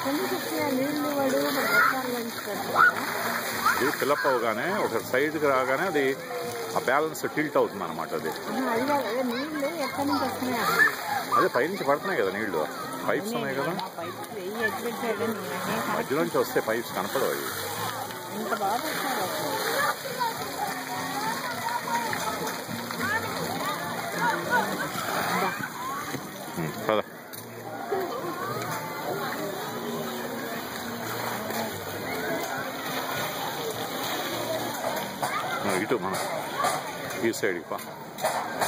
ఎందుకు వస్తున్నాయి నీళ్ళు వాడు వర్షాల నుంచి పెడతారా ఇది ఫిలప్ అవగానే ఒక సైడ్కి రాగానే అది ఆ బ్యాలెన్స్ టిల్ట్ అవుతుంది అనమాట అది ఆహా, అది కాదు అదే నీళ్ళు ఎక్కడి నుంచి వస్తున్నాయి అసలు అదే పైనుంచి పడుతున్నాయి కదా నీళ్లు పైప్స్ ఉన్నాయి కదా ఆ పైపు వెయ్యి ఎత్తి పెట్టాడు నేనే మధ్య నుంచి వస్తే పైప్స్ కనపడవు అవి ఇంత బాగా పెట్టాడు అసలు ఉమ్, పద ఆ, ఇటు మన ఈ సైడ్కి పా